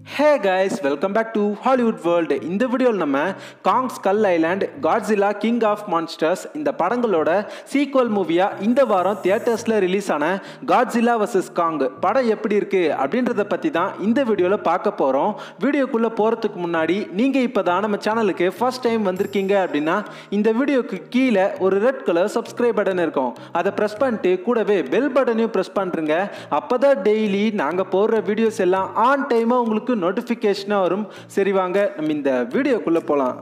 hey guys welcome back to Hollywood world இந்த வீடியோவில் நம்ம Kong skull island Godzilla king of monsters இந்த படங்களோட சீக்வல் மூவியாக இந்த வாரம் தியேட்டர்ஸில் ரிலீஸ் ஆன காட்ஸிலா vs காங் படம் எப்படி இருக்குது அப்படின்றத பற்றி தான் இந்த வீடியோவில் பார்க்க போகிறோம் வீடியோக்குள்ளே போகிறதுக்கு முன்னாடி நீங்கள் இப்போ தான் நம்ம சேனலுக்கு ஃபர்ஸ்ட் டைம் வந்திருக்கீங்க அப்படின்னா இந்த வீடியோக்கு கீழே ஒரு ரெட் கலர் சப்ஸ்கிரைப் பட்டன் இருக்கும் அதை ப்ரெஸ் பண்ணிட்டு கூடவே பெல் பட்டனையும் ப்ரெஸ் பண்ணுறங்க அப்போ தான் டெய்லி நாங்கள் போடுற வீடியோஸ் எல்லாம் ஆன் டைமாக உங்களுக்கு நோட்டிஃபிகேஷனாக வரும் சரி வாங்க நம்ம இந்த வீடியோக்குள்ளே போகலாம்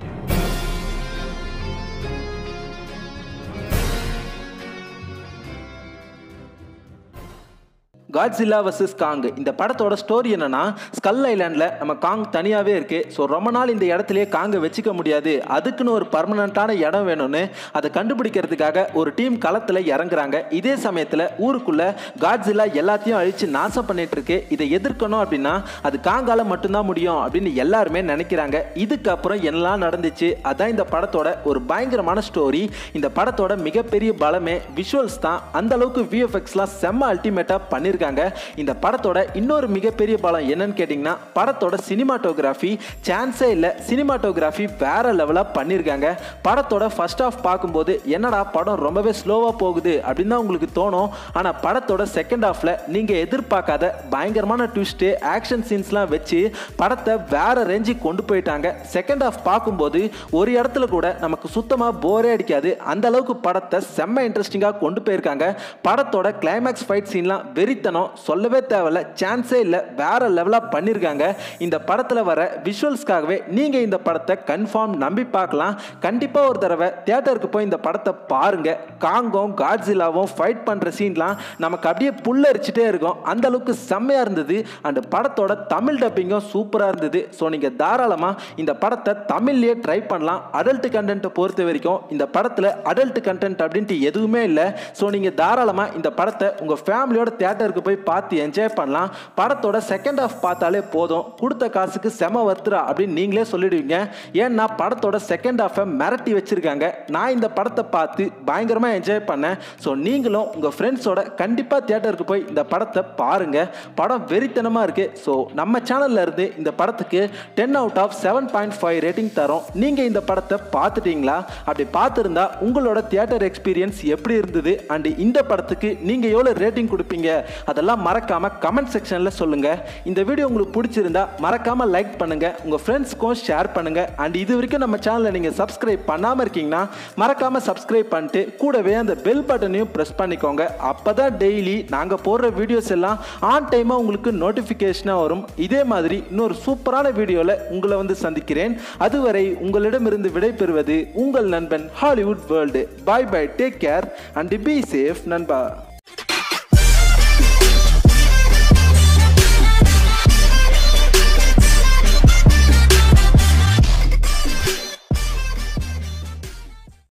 காட்ஸில்லா vs காங் இந்த படத்தோட ஸ்டோரி என்னன்னா ஸ்கல் ஐலாண்டில் நம்ம காங் தனியாகவே இருக்கு ஸோ ரொம்ப நாள் இந்த இடத்துலயே காங்கை வச்சுக்க முடியாது அதுக்குன்னு ஒரு பர்மனண்ட்டான இடம் வேணும்னு அதை கண்டுபிடிக்கிறதுக்காக ஒரு டீம் களத்தில் இறங்குறாங்க இதே சமயத்தில் ஊருக்குள்ள காட்ஸில்லா எல்லாத்தையும் அழிச்சு நாசம் பண்ணிட்டு இருக்கு இதை எதிர்க்கணும் அப்படின்னா அது காங்கால மட்டும்தான் முடியும் அப்படின்னு எல்லாருமே நினைக்கிறாங்க இதுக்கப்புறம் என்னெல்லாம் நடந்துச்சு அதான் இந்த படத்தோட ஒரு பயங்கரமான ஸ்டோரி இந்த படத்தோட மிகப்பெரிய பலமே விஷுவல்ஸ் தான் அந்த அளவுக்கு விஎஃப்எக்ஸ்லாம் செம்ம அல்டிமேட்டாக பண்ணியிருக்காங்க இந்த படத்தோட இன்னொரு மிகப்பெரிய பலம் என்னன்னு கேட்டிங்கன்னா படத்தோட சினிமாட்டோகிராஃபி சான்ஸே இல்லை சினிமாட்டோகிராஃபி வேற லெவலாக பண்ணியிருக்காங்க படத்தோட ஃபர்ஸ்ட் ஆஃப் பார்க்கும்போது என்னடா படம் ரொம்பவே ஸ்லோவாக போகுது அப்படின்னு தான் உங்களுக்கு தோணும் ஆனால் படத்தோட செகண்ட் ஹாஃபில் நீங்கள் எதிர்பார்க்காத பயங்கரமான ட்விஸ்ட்டு ஆக்ஷன் சீன்ஸ்லாம் வச்சு படத்தை வேற ரேஞ்சுக்கு கொண்டு போயிட்டாங்க செகண்ட் ஹாஃப் பார்க்கும்போது ஒரு இடத்துல கூட நமக்கு சுத்தமாக போரே அடிக்காது அந்த அளவுக்கு படத்தை செம்ம இன்ட்ரெஸ்டிங்காக கொண்டு போயிருக்காங்க படத்தோட கிளைமேக்ஸ் ஃபைட் சீன்லாம் வெறித்தனம் சொல்லவே தேவையில்ல சான்ஸே இல்லை வேற லெவலாக பண்ணியிருக்காங்க இந்த படத்தில் வர விஷுவல்ஸ்க்காகவே நீங்கள் இந்த படத்தை கன்ஃபார்ம் நம்பி பார்க்கலாம் கண்டிப்பாக ஒரு தடவை தியேட்டருக்கு போய் இந்த படத்தை பாருங்க காங்கும் காட்ஸிலாவும் ஃபைட் பண்ணுற சீன்லாம் நமக்கு அப்படியே புல்லரிச்சிட்டே இருக்கும் அந்த அளவுக்கு செம்மையாக இருந்தது அண்ட் படத்தோட தமிழ் டப்பிங்கும் சூப்பராக இருந்தது ஸோ நீங்கள் தாராளமாக இந்த படத்தை தமிழ்லேயே ட்ரை பண்ணலாம் அடல்ட் கண்டென்ட்டை பொறுத்த வரைக்கும் இந்த படத்தில் அடல்ட் கண்டென்ட் அப்படின்ட்டு எதுவுமே இல்லை ஸோ நீங்கள் தாராளமாக இந்த படத்தை உங்கள் ஃபேமிலியோட தியேட்டருக்கு போய் பார்த்து என்ஜாய் பண்ணலாம் படத்தோட செகண்ட் ஹாஃப் பார்த்தாலே போதும் கொடுத்த காசுக்கு செம வர்த்துரா அப்படின்னு நீங்களே சொல்லிடுவீங்க ஏன்னா படத்தோட செகண்ட் ஹாஃபை மிரட்டி வச்சிருக்காங்க நான் இந்த படத்தை பார்த்து பயங்கரமாக என்ஜாய் பண்ணேன் ஸோ நீங்களும் உங்கள் ஃப்ரெண்ட்ஸோட கண்டிப்பாக தியேட்டருக்கு போய் இந்த படத்தை பாருங்க படம் வெறித்தனமாக இருக்குது ஸோ நம்ம சேனல்ல இருந்து இந்த படத்துக்கு ten out of seven point five rating தரோம் நீங்கள் இந்த படத்தை பார்த்துட்டீங்களா அப்படி பார்த்துருந்தா உங்களோட தியேட்டர் எக்ஸ்பீரியன்ஸ் எப்படி இருந்தது அண்ட் இந்த படத்துக்கு நீங்கள் எவ்வளோ ரேட்டிங் கொடுப்பீங்க அதெல்லாம் மறக்காம கமெண்ட் செக்ஷனில் சொல்லுங்க இந்த வீடியோ உங்களுக்கு பிடிச்சிருந்தா மறக்காம லைக் பண்ணுங்க உங்க ஃப்ரெண்ட்ஸ்க்கும் ஷேர் பண்ணுங்க அண்ட் இது வரைக்கும் நம்ம சேனலை நீங்க சப்ஸ்கிரைப் பண்ணாம இருக்கீங்கன்னா மறக்காம சப்ஸ்கிரைப் பண்ணிட்டு கூடவே அந்த பெல் பட்டனையும் ப்ரெஸ் பண்ணிக்கோங்க அப்பதான் டெய்லி நாங்க போடுற வீடியோஸ் எல்லாம் ஆன் டைமா உங்களுக்கு நோட்டிஃபிகேஷனாக வரும் இதே மாதிரி இன்னொரு சூப்பரான வீடியோவில் உங்களை வந்து சந்திக்கிறேன் அதுவரை உங்களிடமிருந்து விடைபெறுவது உங்கள் நண்பன் Hollywood world bye bye take care and be safe நண்பா